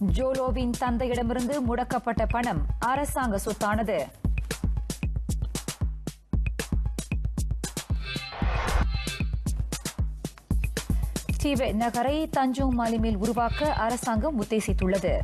ஜோலோவின் தந்தையிடமிருந்து முடக்கப்பட்ட பணம் அரசாங்க சொத்தானது டிபெட் நகரை தஞ்சோங் மாலிமில் உருவாக்க அரசாங்கம் உத்தேசித்துள்ளது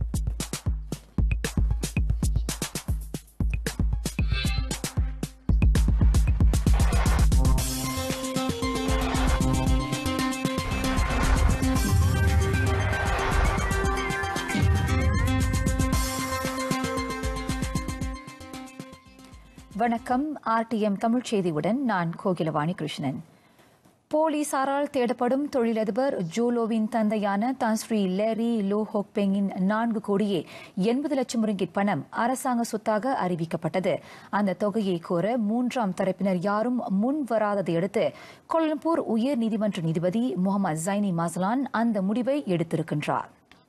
வணக்கம் ஆர்டிஎம் தமிழ் செய்தியுடன் நான் கோகிலவாணி கிருஷ்ணன் போலீசாரால் தேடப்படும் தொழிலதிபர் ஜூலோவின் தந்தையான தான்ஸ்ரீ லேரி லோ ஹோக்பெங்கின் நான்கு கோடியே எண்பது லட்சம் ரிங்கிட் பணம் அரசாங்க சொத்தாக அறிவிக்கப்பட்டது அந்த தொகையை கோர மூன்றாம் தரப்பினர் யாரும் முன் வராததை அடுத்து கோலம்பூர் உயர் நீதிமன்ற நீதிபதி முகமது ஜைனி மாசலான் அந்த முடிவை எடுத்திருக்கின்றார்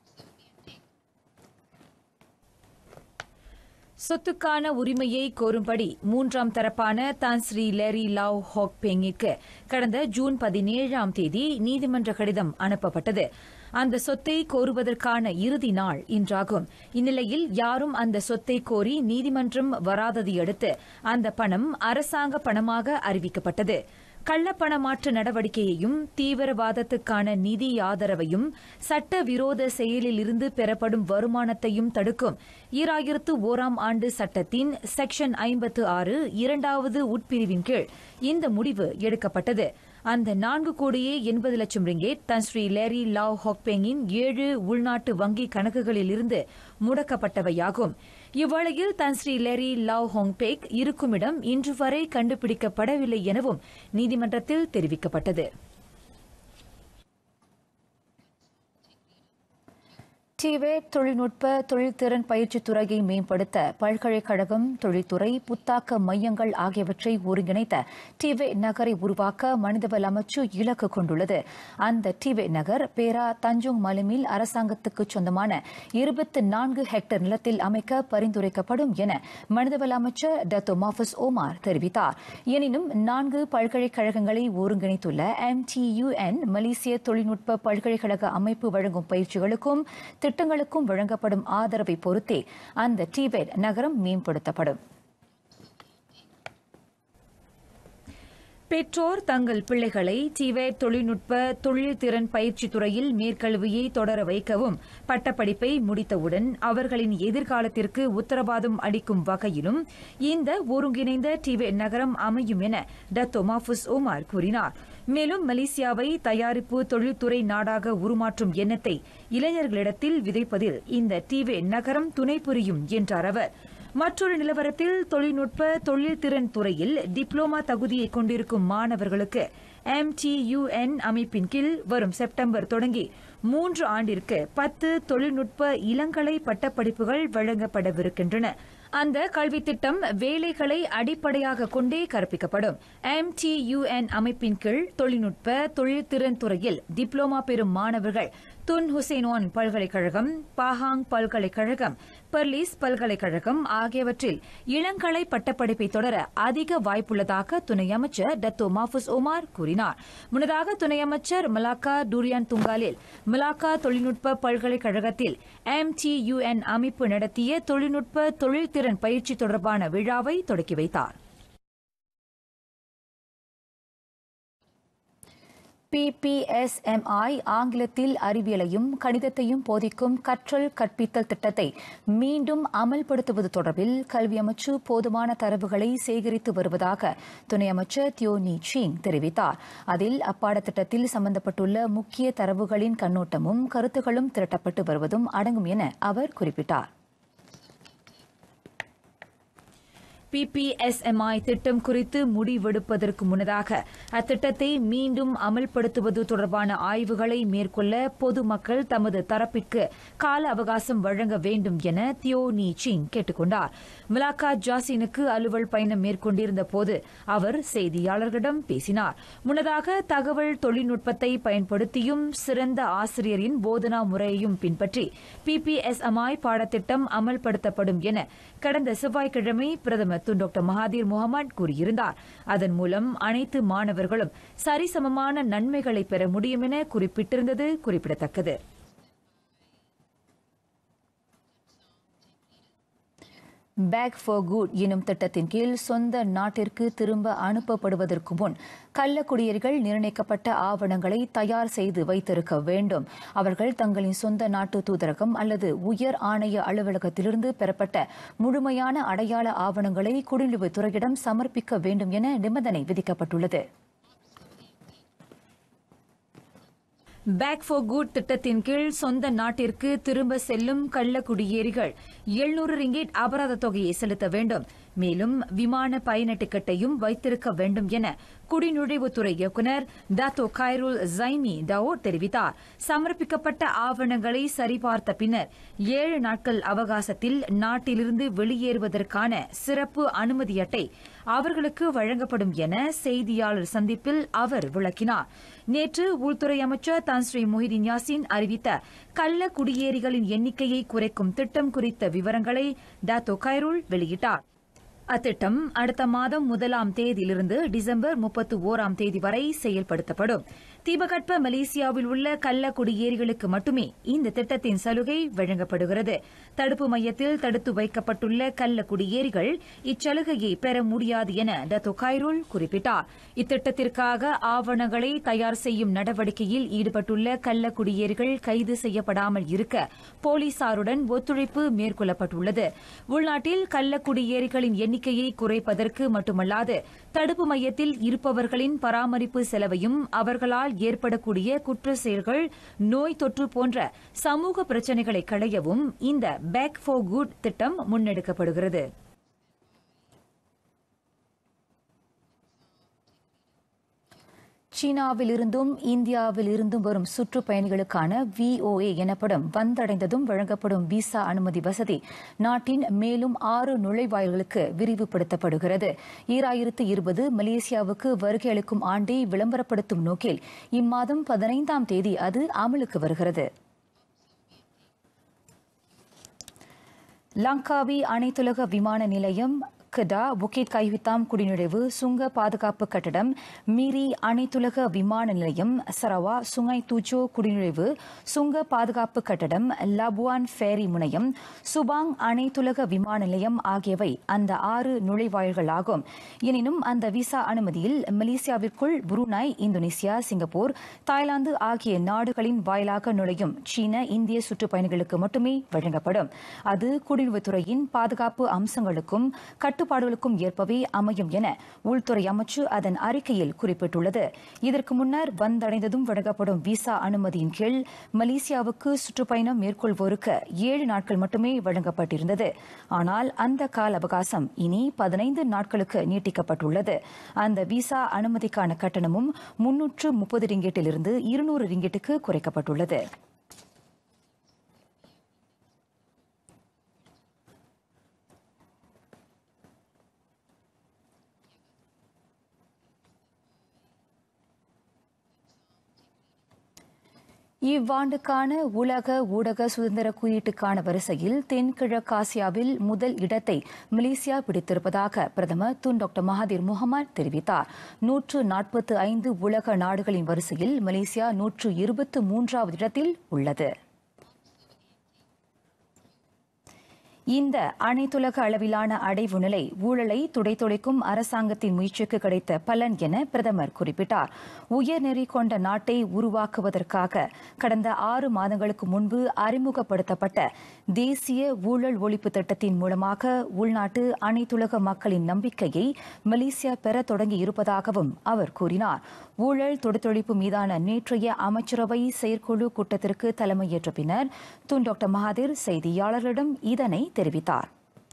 சொத்துக்கான உரிமையை கோரும்படி மூன்றாம் தரப்பான தான் ஸ்ரீ லேரி லாவ் ஹாக் பெங்கிற்கு கடந்த ஜூன் பதினேழாம் தேதி நீதிமன்ற கடிதம் அனுப்பப்பட்டது அந்த சொத்தை கோருவதற்கான இறுதி நாள் இன்றாகும் இந்நிலையில் யாரும் அந்த சொத்தை கோரி நீதிமன்றம் வராததையடுத்து அந்த பணம் அரசாங்க பணமாக அறிவிக்கப்பட்டது கள்ளப்பணமாற்று நடவடிக்கையையும் தீவிரவாதத்துக்கான நிதி ஆதரவையும் சட்டவிரோத செயலில் இருந்து பெறப்படும் வருமானத்தையும் தடுக்கும் ஈராயிரத்து ஓராம் ஆண்டு சட்டத்தின் செக்ஷன் ஐம்பத்து ஆறு இரண்டாவது உட்பிரிவின் கீழ் இந்த முடிவு எடுக்கப்பட்டது அந்த நான்கு கோடியே எண்பது லட்சம் ரிங்கேட் தன் ஸ்ரீ லேரி லாவ் ஹாக்பெங்கின் ஏழு உள்நாட்டு வங்கி கணக்குகளில் இருந்து முடக்கப்பட்டவையாகும் இவ்வேளையில் தன் ஸ்ரீ லெரி லாவ் ஹோங்பேக் இருக்குமிடம் இன்று வரை கண்டுபிடிக்கப்படவில்லை எனவும் நீதிமன்றத்தில் தெரிவிக்கப்பட்டது டிவேட் தொழில்நுட்ப தொழில்திறன் பயிற்சித் துறையை மேம்படுத்த பல்கலைக்கழகம் தொழில்துறை புத்தாக்க மையங்கள் ஆகியவற்றை ஒருங்கிணைத்த டிவே நகரை உருவாக்க மனிதவள அமைச்சு இலக்கு கொண்டுள்ளது அந்த டிவே நகர் பேரா தஞ்சோங் மலுமில் அரசாங்கத்துக்கு சொந்தமான இருபத்தி நான்கு ஹெக்டேர் நிலத்தில் அமைக்க பரிந்துரைக்கப்படும் என மனிதவள அமைச்சர் டத்தோ மாஃபஸ் ஓமார் தெரிவித்தார் எனினும் நான்கு பல்கலைக்கழகங்களை ஒருங்கிணைத்துள்ள எம்டியுஎன் மலேசிய தொழில்நுட்ப பல்கலைக்கழக அமைப்பு வழங்கும் பயிற்சிகளுக்கும் திட்டங்களுக்கும் வழங்கப்படும் ஆதரவை பொறுத்தே அந்த டிபெட் நகரம் மேம்படுத்தப்படும் பெற்றோர் தங்கள் பிள்ளைகளை டிவேட் தொழில்நுட்ப தொழில்திறன் பயிற்சி துறையில் மேற்கல்வியை தொடர வைக்கவும் பட்டப்படிப்பை முடித்தவுடன் அவர்களின் எதிர்காலத்திற்கு உத்தரவாதம் அளிக்கும் வகையிலும் இந்த ஒருங்கிணைந்த டிவேட் நகரம் அமையும் என டத்தோ மாஃபுஸ் ஓமார் கூறினார் மேலும் மலேசியாவை தயாரிப்பு தொழில்துறை நாடாக உருமாற்றும் எண்ணத்தை இளைஞர்களிடத்தில் விதைப்பதில் இந்த டிவே நகரம் துணை புரியும் என்றார் அவர் மற்றொரு நிலவரத்தில் தொழில்நுட்ப தொழில்திறன் துறையில் டிப்ளோமா தகுதியை கொண்டிருக்கும் மாணவர்களுக்கு எம்டியுஎன் அமைப்பின் கீழ் வரும் செப்டம்பர் தொடங்கி மூன்று ஆண்டிற்கு பத்து தொழில்நுட்ப இளங்கலை பட்டப்படிப்புகள் வழங்கப்படவிருக்கின்றன அந்த கல்வித் திட்டம் வேலைகளை அடிப்படையாக கொண்டே கற்பிக்கப்படும் எம்டியுஎன் அமைப்பின் கீழ் தொழில்நுட்ப தொழில்திறன் துறையில் டிப்ளோமா பெறும் மாணவர்கள் துன் ஹுசேன்வான் பல்கலைக்கழகம் பாஹாங் பல்கலைக்கழகம் பெர்லிஸ் பல்கலைக்கழகம் ஆகியவற்றில் இளங்கலை பட்டப்படிப்பை தொடர அதிக வாய்ப்புள்ளதாக துணை அமைச்சர் டத்தோ மாஃபுஸ் ஒமார் கூறினார் முன்னதாக துணை அமைச்சர் மலாக்கா டூரியான் துங்காலில் மலாக்கா தொழில்நுட்ப பல்கலைக்கழகத்தில் எம்டியுஎன் அமைப்பு நடத்திய தொழில்நுட்ப தொழில்திறன் பயிற்சி தொடர்பான விழாவை தொடக்கி வைத்தார் பிபிஎஸ்எம்ஐ ஆங்கிலத்தில் அறிவியலையும் கணிதத்தையும் போதிக்கும் கற்றல் கற்பித்தல் திட்டத்தை மீண்டும் அமல்படுத்துவது தொடர்பில் கல்வி அமைச்சு போதுமான தரவுகளை சேகரித்து வருவதாக துணை அமைச்சர் தியோ நீ சிங் தெரிவித்தார் அதில் அப்பாடத்திட்டத்தில் சம்பந்தப்பட்டுள்ள முக்கிய தரவுகளின் கண்ணோட்டமும் கருத்துகளும் திரட்டப்பட்டு வருவதும் அடங்கும் என அவர் குறிப்பிட்டார் பிபிஎஸ்எம்ஐ திட்டம் குறித்து முடிவெடுப்பதற்கு முன்னதாக அத்திட்டத்தை மீண்டும் அமல்படுத்துவது தொடர்பான ஆய்வுகளை மேற்கொள்ள பொதுமக்கள் தமது தரப்பிற்கு கால அவகாசம் வழங்க வேண்டும் என தியோ நீ சிங் கேட்டுக் கொண்டார் மிலாக்கா ஜாசினுக்கு அலுவல் பயணம் மேற்கொண்டிருந்த போது அவர் செய்தியாளர்களிடம் பேசினார் முன்னதாக தகவல் தொழில்நுட்பத்தை பயன்படுத்தியும் சிறந்த ஆசிரியரின் போதனா முறையையும் பின்பற்றி பிபிஎஸ்எம்ஐ பாடத்திட்டம் அமல்படுத்தப்படும் என கடந்த செவ்வாய்க்கிழமை பிரதமர் துன் டாக்டர் மகாதீர் முகமது கூறியிருந்தார் அதன் மூலம் அனைத்து மாணவர்களும் சரிசமமான நன்மைகளை பெற முடியும் என குறிப்பிட்டிருந்தது குறிப்பிடத்தக்கது பேக் ஃபார் குட் எனும் திட்டத்தின் கீழ் சொந்த நாட்டிற்கு திரும்ப அனுப்பப்படுவதற்கு முன் கள்ளக்குடியர்கள் நிர்ணயிக்கப்பட்ட ஆவணங்களை தயார் செய்து வைத்திருக்க வேண்டும் அவர்கள் தங்களின் சொந்த நாட்டு தூதரகம் அல்லது உயர் ஆணைய அலுவலகத்திலிருந்து பெறப்பட்ட முழுமையான அடையாள ஆவணங்களை குடிநுழைவுத் துறையிடம் சமர்ப்பிக்க வேண்டும் என நிபந்தனை விதிக்கப்பட்டுள்ளது பேக் ஃபார் குட் திட்டத்தின் கீழ் சொந்த நாட்டிற்கு திரும்ப செல்லும் கள்ள குடியேறிகள் எழுநூறு ரிங்கேட் அபராத தொகையை செலுத்த வேண்டும் மேலும் விமான பயண டிக்கெட்டையும் வைத்திருக்க வேண்டும் என குடிநுழைவுத்துறை இயக்குநர் தாத்தோ கைருல் ஜைமி டவோ தெரிவித்தார் சமர்ப்பிக்கப்பட்ட ஆவணங்களை சரிபார்த்த பின்னர் ஏழு நாட்கள் அவகாசத்தில் நாட்டிலிருந்து வெளியேறுவதற்கான சிறப்பு அனுமதி அட்டை அவர்களுக்கு வழங்கப்படும் என செய்தியாளர் சந்திப்பில் அவர் விளக்கினார் நேற்று உள்துறை அமைச்சர் தான் ஸ்ரீ மொஹிதீன் யாசின் அறிவித்த கள்ள குடியேறிகளின் எண்ணிக்கையை குறைக்கும் திட்டம் குறித்த விவரங்களை டாத்தோ கைருல் வெளியிட்டார் அத்திட்டம் அடுத்த மாதம் முதலாம் தேதியிலிருந்து டிசம்பர் முப்பத்து ஓராம் தேதி வரை செயல்படுத்தப்படும் தீபகற்ப மலேசியாவில் உள்ள கள்ள குடியேறிகளுக்கு மட்டுமே இந்த திட்டத்தின் சலுகை வழங்கப்படுகிறது தடுப்பு மையத்தில் தடுத்து வைக்கப்பட்டுள்ள கள்ள குடியேறிகள் இச்சலுகையை பெற முடியாது என டத்தோ கைருல் குறிப்பிட்டார் இத்திட்டத்திற்காக ஆவணங்களை தயார் செய்யும் நடவடிக்கையில் ஈடுபட்டுள்ள கள்ள குடியேறிகள் கைது செய்யப்படாமல் இருக்க போலீசாருடன் ஒத்துழைப்பு மேற்கொள்ளப்பட்டுள்ளது உள்நாட்டில் கள்ள குடியேறிகளின் எண்ணிக்கையை குறைப்பதற்கு மட்டுமல்லாது தடுப்பு மையத்தில் இருப்பவர்களின் பராமரிப்பு செலவையும் அவர்களால் ஏற்படக்கூடிய குற்ற செயல்கள் நோய் தொற்று போன்ற சமூக பிரச்சினைகளை களையவும் இந்த பேக் ஃபார் குட் திட்டம் முன்னெடுக்கப்படுகிறது சீனாவில் இருந்தும் இந்தியாவில் இருந்தும் வரும் சுற்றுப்பயணிகளுக்கான விஓஏ எனப்படும் வந்தடைந்ததும் வழங்கப்படும் விசா அனுமதி வசதி நாட்டின் மேலும் ஆறு நுழைவாயில்களுக்கு விரிவுபடுத்தப்படுகிறது ஈராயிரத்து இருபது மலேசியாவுக்கு வருகை அளிக்கும் ஆண்டை விளம்பரப்படுத்தும் நோக்கில் இம்மாதம் பதினைந்தாம் தேதி அது அமலுக்கு வருகிறது லங்காவி அனைத்துலக விமான நிலையம் கெடா புக்கிட் கைவித்தாம் குடிநுழைவு சுங்க பாதுகாப்பு கட்டடம் மீரி அனைத்துலக விமான நிலையம் சரவா சுங்கை தூச்சோ குடிநுழைவு சுங்க பாதுகாப்பு கட்டடம் லபுவான் ஃபேரி முனையம் சுபாங் அனைத்துலக விமான நிலையம் ஆகியவை அந்த ஆறு நுழைவாயில்கள் ஆகும் எனினும் அந்த விசா அனுமதியில் மலேசியாவிற்குள் புருனாய் இந்தோனேசியா சிங்கப்பூர் தாய்லாந்து ஆகிய நாடுகளின் வாயிலாக நுழையும் சீன இந்திய சுற்றுப்பயணிகளுக்கு மட்டுமே வழங்கப்படும் அது குடிநுழைவுத்துறையின் பாதுகாப்பு அம்சங்களுக்கும் கட்டுப்பாடுகளுக்கும் ஏற்பவே அமையும் என உள்துறை அமைச்சு அதன் அறிக்கையில் குறிப்பிட்டுள்ளது இதற்கு முன்னர் வந்தடைந்ததும் வழங்கப்படும் விசா அனுமதியின் கீழ் மலேசியாவுக்கு சுற்றுப்பயணம் மேற்கொள்வோருக்கு ஏழு நாட்கள் மட்டுமே வழங்கப்பட்டிருந்தது ஆனால் அந்த கால அவகாசம் இனி பதினைந்து நாட்களுக்கு நீட்டிக்கப்பட்டுள்ளது அந்த விசா அனுமதிக்கான கட்டணமும் முன்னூற்று முப்பது ரிங்கெட்டிலிருந்து இருநூறு ரிங்கெட்டுக்கு குறைக்கப்பட்டுள்ளது இவ்வாண்டுக்கான உலக ஊடக சுதந்திர குறியீட்டுக்கான வரிசையில் தென்கிழக்காசியாவில் முதல் இடத்தை மலேசியா பிடித்திருப்பதாக பிரதமர் துன் டாக்டர் மகாதீர் முகமது தெரிவித்தார் நூற்று நாற்பத்து ஐந்து உலக நாடுகளின் வரிசையில் மலேசியா நூற்று இருபத்து மூன்றாவது இடத்தில் உள்ளது இந்த அனைத்துலக அளவிலான அடைவு நிலை ஊழலை துடைத்துடைக்கும் அரசாங்கத்தின் முயற்சிக்கு கிடைத்த பலன் என பிரதமர் குறிப்பிட்டார் உயர்நெறி கொண்ட நாட்டை உருவாக்குவதற்காக கடந்த ஆறு மாதங்களுக்கு முன்பு அறிமுகப்படுத்தப்பட்ட தேசிய ஊழல் ஒழிப்பு திட்டத்தின் மூலமாக உள்நாட்டு அனைத்துலக மக்களின் நம்பிக்கையை மலேசியா பெற தொடங்கி இருப்பதாகவும் அவர் கூறினார் ஊழல் தொடுத்தொழிப்பு மீதான நேற்றைய அமைச்சரவை செயற்குழு கூட்டத்திற்கு தலைமையேற்ற பின்னர் துன் டாக்டர் மகாதீர் செய்தியாளர்களிடம் இதனை தெரிவித்தார்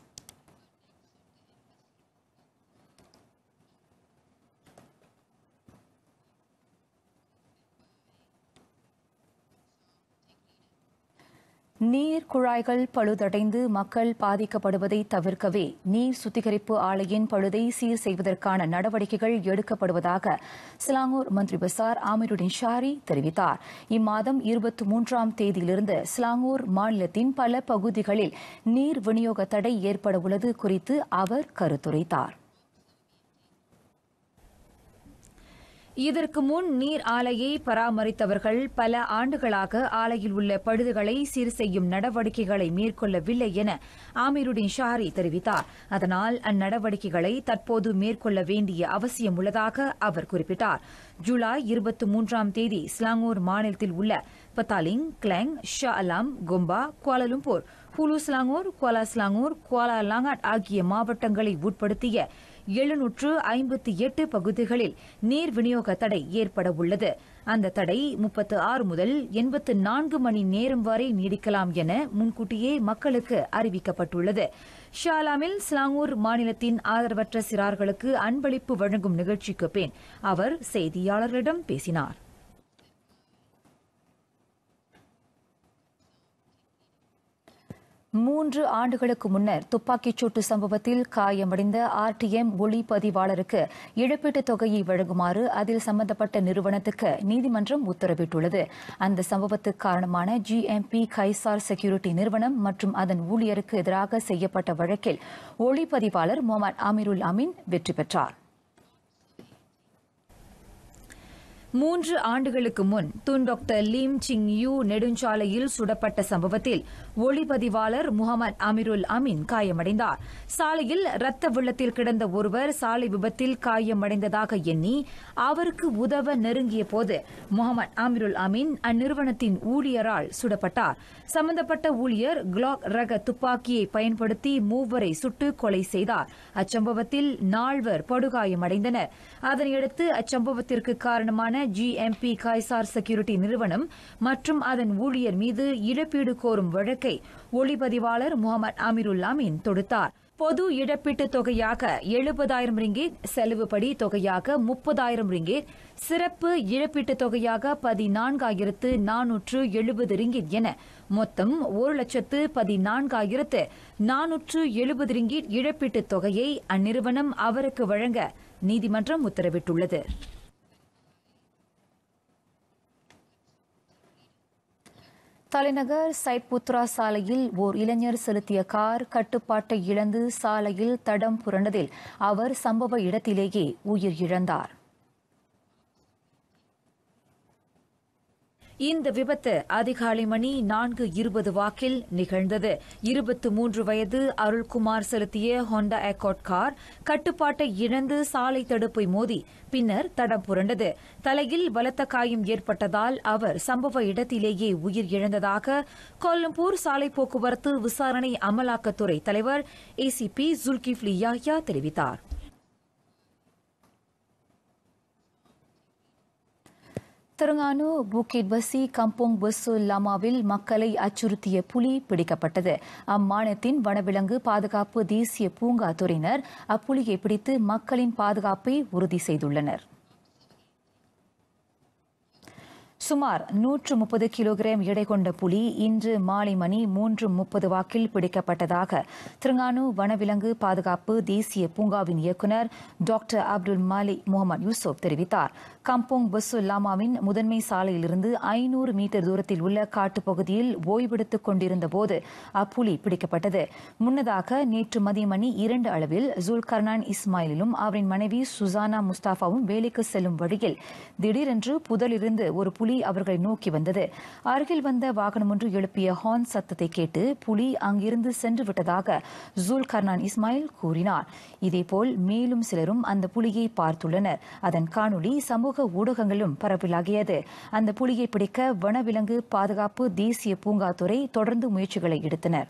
நீர் குழாய்கள் பழுதடைந்து மக்கள் பாதிக்கப்படுவதை தவிர்க்கவே நீர் சுத்திகரிப்பு ஆலையின் பழுதை சீர் செய்வதற்கான நடவடிக்கைகள் எடுக்கப்படுவதாக சிலாங்கூர் மந்திரி பசார் ஆமிருடின் ஷாரி தெரிவித்தார் இம்மாதம் இருபத்தி மூன்றாம் தேதியிலிருந்து சிலாங்கூர் மாநிலத்தின் பல பகுதிகளில் நீர் விநியோக தடை ஏற்பட உள்ளது குறித்து அவர் கருத்துரைத்தார் இதற்கு முன் நீர் ஆலையை பராமரித்தவர்கள் பல ஆண்டுகளாக ஆலையில் உள்ள பழுதுகளை சீர் செய்யும் நடவடிக்கைகளை மேற்கொள்ளவில்லை என ஆமீருடின் ஷாரி தெரிவித்தார் அதனால் அந்நடவடிக்கைகளை தற்போது மேற்கொள்ள வேண்டிய அவசியம் உள்ளதாக அவர் குறிப்பிட்டார் ஜூலை இருபத்தி மூன்றாம் தேதி ஸ்லாங்கூர் மாநிலத்தில் உள்ள Petaling Klang Shah Alam Gombak Kuala Lumpur Hulu Selangor Kuala Selangor Kuala Langat ஆகிய மாவட்டங்களை உட்படுத்திய எழுநூற்று ஐம்பத்தி எட்டு பகுதிகளில் நீர் விநியோக தடை ஏற்பட உள்ளது அந்த தடை முப்பத்து ஆறு முதல் எண்பத்து நான்கு மணி நேரம் வரை நீடிக்கலாம் என முன்கூட்டியே மக்களுக்கு அறிவிக்கப்பட்டுள்ளது ஷாலாமில் ஸ்லாங்கூர் மாநிலத்தின் ஆதரவற்ற சிறார்களுக்கு அன்பளிப்பு வழங்கும் நிகழ்ச்சிக்கு பின் அவர் செய்தியாளர்களிடம் பேசினார் மூன்று ஆண்டுகளுக்கு முன்னர் துப்பாக்கிச் சூட்டு சம்பவத்தில் காயமடைந்த ஆர்டிஎம் ஒளிப்பதிவாளருக்கு இழப்பீட்டுத் தொகையை வழங்குமாறு அதில் சம்பந்தப்பட்ட நிறுவனத்துக்கு நீதிமன்றம் உத்தரவிட்டுள்ளது அந்த சம்பவத்துக்கு காரணமான ஜிஎம்பி கைசார் செக்யூரிட்டி நிறுவனம் மற்றும் அதன் ஊழியருக்கு எதிராக செய்யப்பட்ட வழக்கில் ஒளிப்பதிவாளர் முகமது அமீருல் அமீன் வெற்றி பெற்றார் மூன்று ஆண்டுகளுக்கு முன் Tun doctor Lim Sing Yu நெடுஞ்சாலையில் சுடப்பட்ட சம்பவத்தில் ஒளிப்பதிவாளர் முகமது அமீருல் அமீன் காயமடைந்தார் சாலையில் ரத்த வெள்ளத்தில் கிடந்த ஒருவர் சாலை விபத்தில் காயமடைந்ததாக எண்ணி அவருக்கு உதவ நெருங்கிய போது முகமது அமீருல் அமீன் அந்நிறுவனத்தின் ஊழியரால் சுடப்பட்டார் சம்பந்தப்பட்ட ஊழியர் கிளாக் ரக துப்பாக்கியை பயன்படுத்தி மூவரை சுட்டு கொலை செய்தார் அச்சம்பவத்தில் நால்வர் படுகாயமடைந்தனர் அதனையடுத்து அச்சம்பவத்திற்கு காரணமான ஜிஎம்பி கைசார் செக்யூரிட்டி நிறுவனம் மற்றும் அதன் ஊழியர் மீது இழப்பீடு கோரும் வழக்கை ஒளிப்பதிவாளர் முகமது அமீருல் அமீன் தொடுத்தார் பொது இழப்பீட்டுத் தொகையாக எழுபதாயிரம் ரிங்கேட் செலவுப்படி தொகையாக முப்பதாயிரம் ரிங்கேட் சிறப்பு இழப்பீட்டுத் தொகையாக பதினான்காயிரத்து நானூற்று எழுபது ரிங்கிட் என மொத்தம் ஒரு லட்சத்து பதினான்காயிரத்து நானூற்று எழுபது ரிங்கிட் இழப்பீட்டுத் தொகையை அந்நிறுவனம் அவருக்கு வழங்க நீதிமன்றம் உத்தரவிட்டுள்ளது தலைநகர் சைட்புத்ரா சாலையில் ஓர் இளைஞர் செலுத்திய கார் கட்டுப்பாட்டை இழந்து சாலையில் தடம் புரண்டதில் அவர் சம்பவ இடத்திலேயே உயிர் இழந்தார் இந்த விபத்து அதிகாலை மணி நான்கு இருபது வாக்கில் நிகழ்ந்தது இருபத்து மூன்று வயது அருள்குமார் செலுத்திய ஹோண்டா ஏக்காட் கார் கட்டுப்பாட்டை இழந்து சாலை தடுப்பை மோதி பின்னர் தடம் புரண்டது தலையில் பலத்த காயம் ஏற்பட்டதால் அவர் சம்பவ இடத்திலேயே உயிர் இழந்ததாக கோலம்பூர் சாலை போக்குவரத்து விசாரணை அமலாக்கத்துறை தலைவர் ஏசிபி ஜுல்கிஃப்லி யாஹ்யா தெரிவித்தார் திருங்கானு புக்கிட் பசி கம்போங் பசு லமாவில் மக்களை அச்சுறுத்திய புலி பிடிக்கப்பட்டது அம்மாநிலத்தின் வனவிலங்கு பாதுகாப்பு தேசிய பூங்கா துறையினர் அப்புலியை பிடித்து மக்களின் பாதுகாப்பை உறுதி செய்துள்ளனர் சுமார் நூற்று முப்பது கிலோகிராம் எடை கொண்ட புலி இன்று மாலை மணி மூன்று முப்பது வாக்கில் பிடிக்கப்பட்டதாக திருங்கானு வனவிலங்கு பாதுகாப்பு தேசிய பூங்காவின் இயக்குநர் doctor Abdul Malik Mohammed Yusuf தெரிவித்தார் கம்போங் பசு லாமாவின் முதன்மை சாலையிலிருந்து ஐநூறு மீட்டர் தூரத்தில் உள்ள காட்டுப்பகுதியில் ஓய்வெடுத்துக் கொண்டிருந்த போது அப்புலி பிடிக்கப்பட்டது முன்னதாக நேற்று மதிய மணி இரண்டு அளவில் ஜுல்கர்னான் இஸ்மாயிலும் அவரின் மனைவி சுசானா முஸ்தாஃபாவும் வேலைக்கு செல்லும் வழியில் திடீரென்று புதலிருந்து ஒரு புலி அவர்களை நோக்கி வந்தது அருகில் வந்த வாகனம் ஒன்று எழுப்பிய ஹார்ன் சத்தத்தை கேட்டு புலி அங்கிருந்து சென்று விட்டதாக ஜுல் கர்னான் இஸ்மாயில் கூறினார் இதேபோல் மேலும் சிலரும் அந்த புலியை பார்த்துள்ளனர் அதன் காணொலி சமூக ஊடகங்களிலும் பரவலாகியது அந்த புலியை பிடிக்க வனவிலங்கு பாதுகாப்பு தேசிய பூங்காத்துறை தொடர்ந்து முயற்சிகளை எடுத்தனர்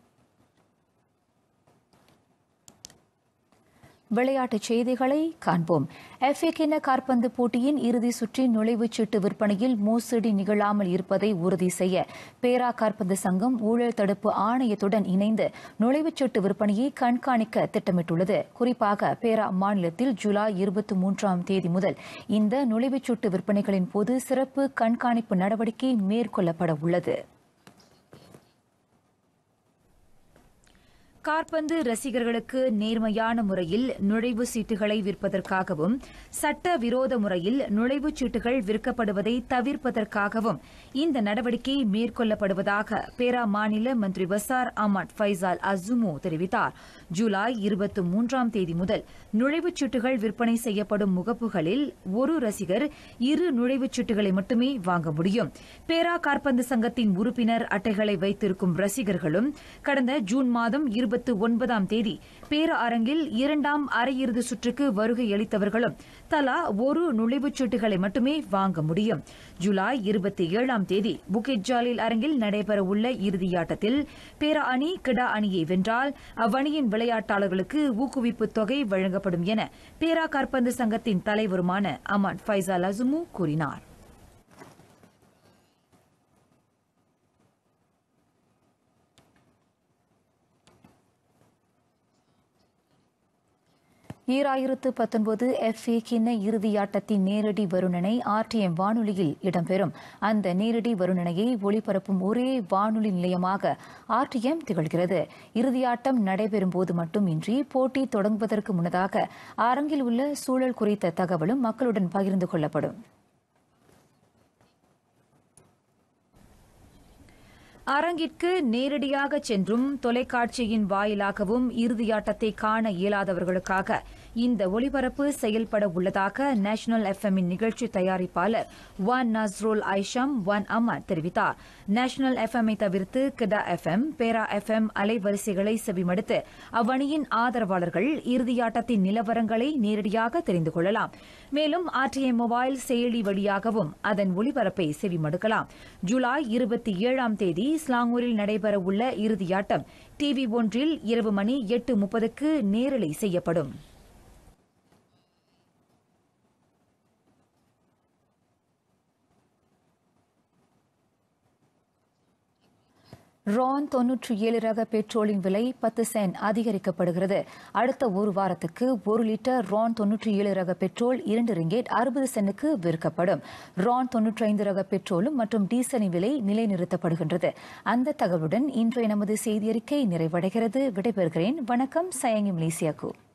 விளையாட்டுச் செய்திகளை காண்போம் எஃப்ஏ கிண்ண காற்பந்து போட்டியின் இறுதி சுற்றின் நுழைவுச் சீட்டு விற்பனையில் மோசடி நிகழாமல் இருப்பதை உறுதி செய்ய பேரா காற்பந்து சங்கம் ஊழல் தடுப்பு ஆணையத்துடன் இணைந்து நுழைவுச் சீட்டு விற்பனையை கண்காணிக்க திட்டமிட்டுள்ளது குறிப்பாக பேரா மாநிலத்தில் ஜூலை இருபத்தி மூன்றாம் தேதி முதல் இந்த நுழைவுச் சீட்டு விற்பனைகளின் போது சிறப்பு கண்காணிப்பு நடவடிக்கை மேற்கொள்ளப்பட உள்ளது காற்பந்து ரசிகர்களுக்கு நேர்மையான முறையில் நுழைவு சீட்டுகளை விற்பதற்காகவும் சட்ட விரோத முறையில் நுழைவுச் சீட்டுகள் விற்கப்படுவதை தவிர்ப்பதற்காகவும் இந்த நடவடிக்கை மேற்கொள்ளப்படுவதாக பேரா மாநில மந்திரி வசார் அஹமத் ஃபைசால் அசுமோ தெரிவித்தார் ஜூலை இருபத்தி மூன்றாம் தேதி முதல் நுழைவுச் சீட்டுகள் விற்பனை செய்யப்படும் முகப்புகளில் ஒரு ரசிகர் இரு நுழைவுச் சீட்டுகளை மட்டுமே வாங்க முடியும் பேரா காற்பந்து சங்கத்தின் உறுப்பினர் அட்டைகளை வைத்திருக்கும் ரசிகர்களும் கடந்த ஜூன் மாதம் இருபத்தி ஒன்பதாம் தேதி பேர அரங்கில் இரண்டாம் அரையிறுதி சுற்றுக்கு வருகை அளித்தவர்களும் தலா ஒரு நுழைவுச் சீட்டுகளை மட்டுமே வாங்க முடியும் ஜூலை இருபத்தி ஏழாம் தேதி புகிட் ஜாலில் அரங்கில் நடைபெறவுள்ள இறுதியாட்டத்தில் பேர அணி கிடா அணியை வென்றால் அவ்வணியின் விளையாட்டாளர்களுக்கு ஊக்குவிப்பு தொகை வழங்கப்படும் என பேரா காற்பந்து சங்கத்தின் தலைவருமான அமன் ஃபைசால் அசுமு கூறினார் ஈராயிரத்து பத்தொன்பது எஃப் ஏ கிண்ண இறுதியாட்டத்தின் நேரடி வருணனை ஆர்டிஎம் வானொலியில் இடம்பெறும் அந்த நேரடி வருணனையை ஒளிபரப்பும் ஒரே வானொலி நிலையமாக ஆர்டிஎம் திகழ்கிறது இறுதியாட்டம் நடைபெறும் போது மட்டுமின்றி போட்டி தொடங்குவதற்கு முன்னதாக அரங்கில் உள்ள சூழல் குறித்த தகவலும் மக்களுடன் பகிர்ந்து கொள்ளப்படும் அரங்கிற்கு நேரடியாக சென்றும் தொலைக்காட்சியின் வாயிலாகவும் இறுதியாட்டத்தை காண இயலாதவர்களுக்காக இந்த ஒளிபரப்பு செயல்பட உள்ளதாக நேஷனல் எஃப்எம்மின் நிகழ்ச்சி தயாரிப்பாளர் Wan Nasrol Aisham Wan Amar தெரிவித்தார் நேஷனல் எஃப்எம்ஐ தவிர்த்து கிடா எஃப்எம் பேரா எஃப்எம் அலைவரிசைகளை செவிமடுத்து அவ்வணியின் ஆதரவாளர்கள் இறுதியாட்டத்தின் நிலவரங்களை நேரடியாக தெரிந்து கொள்ளலாம் மேலும் ஆர்டிஐ மொபைல் செயலி வழியாகவும் அதன் ஒளிபரப்பை செவிமடுக்கலாம் ஜூலை இருபத்தி ஏழாம் தேதி ஸ்லாங்கூரில் நடைபெறவுள்ள இறுதியாட்டம் டிவி ஒன்றில் இரவு மணி எட்டு முப்பதுக்கு நேரலை செய்யப்படும் ரான் தொன்னூற்றி ஏழு ரக பெட்ரோலின் விலை பத்து சென்ட் அதிகரிக்கப்படுகிறது அடுத்த ஒரு வாரத்துக்கு ஒரு லிட்டர் ரான் தொன்னூற்றி ஏழு ரக பெட்ரோல் இரண்டு ரிங்கேட் அறுபது சென்னுக்கு விற்கப்படும் ரான் தொன்னூற்றி ஐந்து ரக பெட்ரோலும் மற்றும் டீசலின் விலை நிலைநிறுத்தப்படுகின்றது அந்த தகவலுடன் இன்றைய நமது செய்தியறிக்கை நிறைவடைகிறது விடைபெறுகிறேன் வணக்கம் சயங்கி மலேசியாக்கு